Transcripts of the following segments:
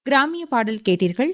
கிராமிய பாடல் கேட்டீர்கள்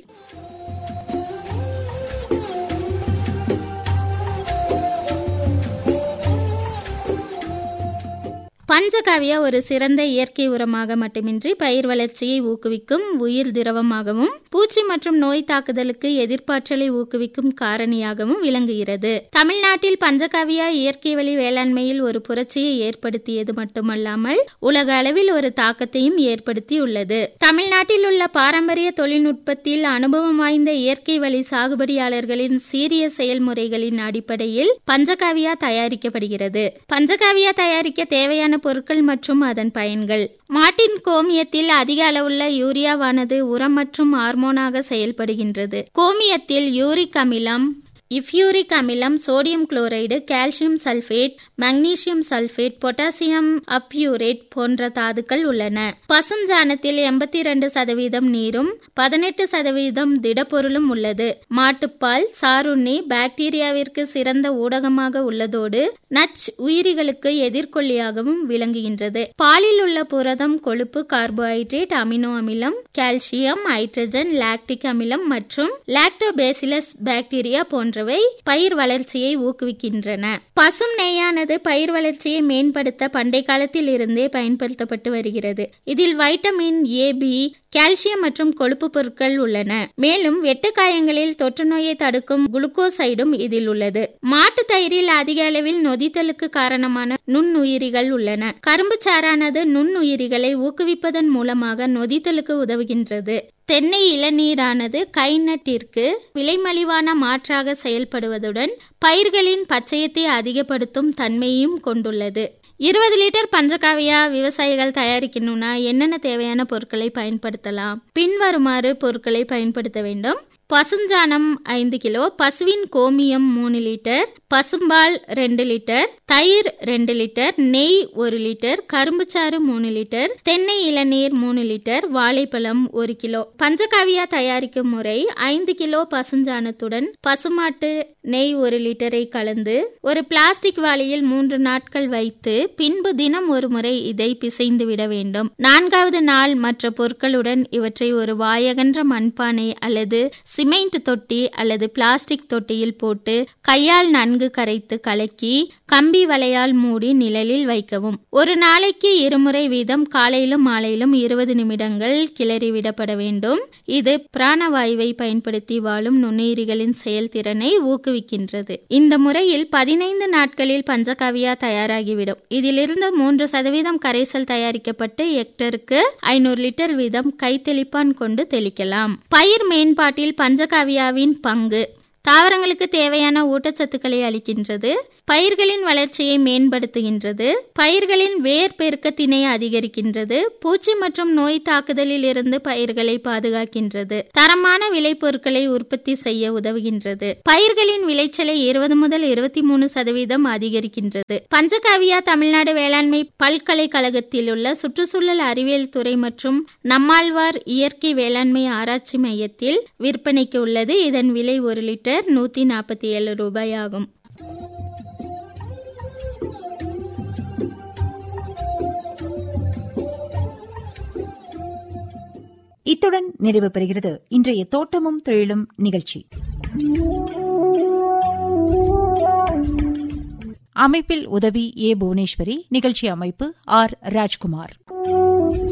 பஞ்சகாவியா ஒரு சிறந்த இயற்கை உரமாக மட்டுமின்றி பயிர் வளர்ச்சியை ஊக்குவிக்கும் உயிர் திரவமாகவும் பூச்சி மற்றும் நோய் தாக்குதலுக்கு எதிர்ப்பாற்றலை ஊக்குவிக்கும் காரணியாகவும் விளங்குகிறது தமிழ்நாட்டில் பஞ்சகாவியா இயற்கை வழி வேளாண்மையில் ஒரு புரட்சியை ஏற்படுத்தியது மட்டுமல்லாமல் உலக அளவில் ஒரு தாக்கத்தையும் ஏற்படுத்தியுள்ளது தமிழ்நாட்டில் உள்ள பாரம்பரிய தொழில்நுட்பத்தில் அனுபவம் வாய்ந்த இயற்கை வழி சாகுபடியாளர்களின் சீரிய செயல்முறைகளின் அடிப்படையில் பஞ்சகாவியா தயாரிக்கப்படுகிறது பஞ்சகாவியா தயாரிக்க தேவையான பொருட்கள் மற்றும் அதன் பயன்கள் மாட்டின் கோமியத்தில் அதிக அளவுள்ள யூரியாவானது உரம் மற்றும் ஹார்மோனாக செயல்படுகின்றது கோமியத்தில் யூரிக் அமிலம் இஃப்யூரிக் அமிலம் sodium chloride calcium sulphate magnesium sulphate potassium அப்யூரேட் போன்ற தாதுக்கள் உள்ளன பசுஞ்சாணத்தில் எண்பத்தி இரண்டு சதவீதம் நீரும் பதினெட்டு சதவீதம் திடப்பொருளும் உள்ளது மாட்டுப்பால் சாருண்ணி பாக்டீரியாவிற்கு சிறந்த ஊடகமாக உள்ளதோடு நச் உயிரிகளுக்கு எதிர்கொல்லியாகவும் விளங்குகின்றது பாலில் உள்ள புரதம் கொழுப்பு கார்போஹைட்ரேட் அமினோ அமிலம் கால்சியம் ஹைட்ரஜன் லாக்டிக் அமிலம் மற்றும் லாக்டோபேசிலஸ் பாக்டீரியா போன்ற போன்றவை பயிர் வளர்ச்சியை ஊக்குவிக்கின்றன பசும் நெய்யானது பயிர் வளர்ச்சியை மேம்படுத்த பண்டை காலத்தில் இருந்தே பயன்படுத்தப்பட்டு வருகிறது இதில் வைட்டமின் ஏ பி கால்சியம் மற்றும் கொழுப்பு பொருட்கள் உள்ளன மேலும் வெட்டுக்காயங்களில் தொற்று நோயை தடுக்கும் குளுக்கோசைடும் இதில் உள்ளது மாட்டு தயிரில் அதிக அளவில் நொதித்தலுக்கு காரணமான நுண்ணுயிரிகள் உள்ளன கரும்பு சாறானது நுண்ணுயிரிகளை ஊக்குவிப்பதன் மூலமாக நொதித்தலுக்கு உதவுகின்றது தென்னை இளநீரானது கைநட்டிற்கு விலைமலிவான மாற்றாக செயல்படுவதுடன் பயிர்களின் பச்சையத்தை அதிகப்படுத்தும் தன்மையும் கொண்டுள்ளது இருபது லிட்டர் பஞ்சகாவியா விவசாயிகள் தயாரிக்கணும்னா என்னென்ன தேவையான பொருட்களை பயன்படுத்தலாம் பின்வருமாறு பொருட்களை பயன்படுத்த வேண்டும் பசுஞ்சாணம் ஐந்து கிலோ பசுவின் கோமியம் மூணு லிட்டர் பசும்பால் ரெண்டு லிட்டர் தயிர் ரெண்டு லிட்டர் நெய் ஒரு லிட்டர் கரும்புச்சாறு மூணு லிட்டர் தென்னை இளநீர் மூணு லிட்டர் வாழைப்பழம் ஒரு கிலோ பஞ்சகாவியா தயாரிக்கும் முறை ஐந்து கிலோ பசுஞ்சாணத்துடன் பசுமாட்டு நெய் ஒரு லிட்டரை கலந்து ஒரு பிளாஸ்டிக் வாளியில் மூன்று நாட்கள் வைத்து பின்பு தினம் ஒரு முறை இதை பிசைந்து விட வேண்டும் நான்காவது நாள் மற்ற பொருட்களுடன் இவற்றை ஒரு வாயகன்ற மண்பானை அல்லது சிமெண்ட் தொட்டி அல்லது பிளாஸ்டிக் தொட்டியில் போட்டு கையால் நன்கு கரைத்து கலக்கி கம்பி வலையால் மூடி நிழலில் வைக்கவும் ஒரு நாளைக்கு இருமுறை வீதம் காலையிலும் மாலையிலும் இருபது நிமிடங்கள் கிளறி விடப்பட வேண்டும் இது பிராணவாயுவை பயன்படுத்தி வாழும் நுண்ணுயிரிகளின் செயல்திறனை ஊக்குவிக்கின்றது இந்த முறையில் பதினைந்து நாட்களில் பஞ்சகாவியா தயாராகிவிடும் இதிலிருந்து மூன்று சதவீதம் கரைசல் தயாரிக்கப்பட்டு ஹெக்டருக்கு ஐநூறு லிட்டர் வீதம் கைத்தெளிப்பான் கொண்டு தெளிக்கலாம் பயிர் மேம்பாட்டில் பஞ்சகாவியாவின் பங்கு தாவரங்களுக்கு தேவையான ஊட்டச்சத்துக்களை அளிக்கின்றது பயிர்களின் வளர்ச்சியை மேம்படுத்துகின்றது பயிர்களின் வேர் பெருக்கத்தினை அதிகரிக்கின்றது பூச்சி மற்றும் நோய் தாக்குதலில் இருந்து பயிர்களை பாதுகாக்கின்றது தரமான விளைபொருட்களை உற்பத்தி செய்ய உதவுகின்றது பயிர்களின் விளைச்சலை இருபது முதல் இருபத்தி மூணு சதவீதம் அதிகரிக்கின்றது பஞ்சகாவியா தமிழ்நாடு வேளாண்மை பல்கலைக்கழகத்தில் உள்ள சுற்றுச்சூழல் அறிவியல் துறை மற்றும் நம்மாழ்வார் இயற்கை வேளாண்மை ஆராய்ச்சி மையத்தில் விற்பனைக்கு உள்ளது இதன் விலை ஒரு லிட்டர் நூத்தி நாற்பத்தி ஏழு ரூபாய் ஆகும் இத்துடன் நிறைவு பெறுகிறது இன்றைய தோட்டமும் தொழிலும் நிகழ்ச்சி அமைப்பில் உதவி ஏ புவனேஸ்வரி நிகழ்ச்சி அமைப்பு ஆர் ராஜ்குமார்